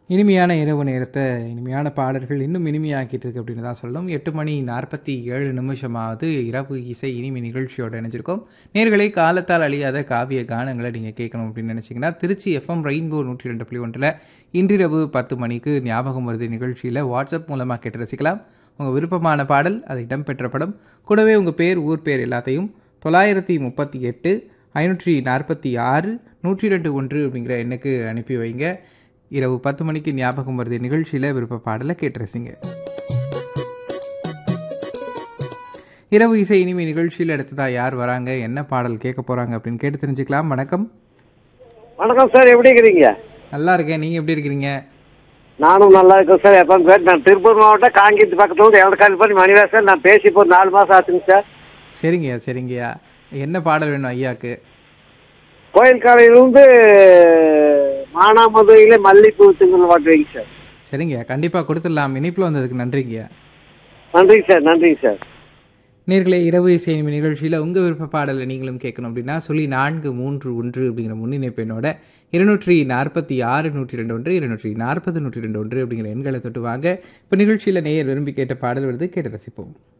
இனிமையான இரவு நேரத்தை இனிமையான பாடல்கள் இன்னும் இனிமையாக்கிட்டு இருக்கு அப்படின்னு தான் சொல்லணும் எட்டு மணி நாற்பத்தி ஏழு நிமிஷமாவது இரவு இசை இனிமை நிகழ்ச்சியோட இணைஞ்சிருக்கோம் நேர்களை காலத்தால் அழியாத காவிய கானங்களை நீங்கள் கேட்கணும் அப்படின்னு நினச்சிங்கன்னா திருச்சி எஃப்எம் ரெயின்போ நூற்றி ரெண்டு புள்ளி ஒன்றில் இன்றிரவு பத்து மணிக்கு ஞாபகம் வருது நிகழ்ச்சியில் வாட்ஸ்அப் மூலமாக கேட்டு ரசிக்கலாம் உங்கள் விருப்பமான பாடல் அது இடம்பெற்ற படம் கூடவே உங்கள் பேர் ஊர் பேர் எல்லாத்தையும் தொள்ளாயிரத்தி முப்பத்தி எட்டு ஐநூற்றி நாற்பத்தி ஆறு நூற்றி ரெண்டு ஒன்று அப்படிங்கிற எண்ணுக்கு அனுப்பி வைங்க இரவு பத்து மணிக்கு ஞாபகம் வருது நிகழ்ச்சியில் விருப்ப பாடலை கேட்டு ரசிங்க இரவு இசை இனிமை நிகழ்ச்சியில் அடுத்ததா யார் வராங்க என்ன பாடல் கேட்க போறாங்க அப்படின்னு கேட்டு தெரிஞ்சுக்கலாம் வணக்கம் வணக்கம் சார் எப்படி இருக்கிறீங்க நல்லா இருக்கேன் நீங்க எப்படி இருக்கிறீங்க நானும் நல்லா இருக்கேன் சார் எப்போ பேர் நான் திருப்பூர் மாவட்டம் காங்கியத்து பக்கத்துல இருந்து எவ்வளோ பண்ணி மணிவாசன் நான் பேசி இப்போ ஒரு நாலு மாசம் ஆச்சுங்க சார் சரிங்கய்யா சரிங்கய்யா என்ன பாடல் வேணும் ஐயாக்கு கோயில் காலையிலிருந்து மானாமதுரையில மல்லிப்பூ திங்கள் பாட்டு வைங்க சார் சரிங்கய்யா கண்டிப்பாக கொடுத்துடலாம் இனிப்பில் வந்ததுக்கு நன்றிங்கய்யா நன்றிங்க சார் நன்றிங்க சார் நேர்களே இரவு இசை இனிமை நிகழ்ச்சியில் உங்கள் விருப்ப பாடலை நீங்களும் கேட்கணும் அப்படின்னா சொல்லி நான்கு மூன்று ஒன்று அப்படிங்கிற முன்னிணைப்பு எண்ணோட இருநூற்றி நாற்பத்தி ஆறு நூற்றி ரெண்டு ஒன்று இருநூற்றி நாற்பது நூற்றி ரெண்டு ஒன்று அப்படிங்கிற எண்களை தொட்டு வாங்க இப்போ நிகழ்ச்சியில் நேயர் விரும்பி கேட்ட பாடல் வருது கேட்டு ரசிப்போம்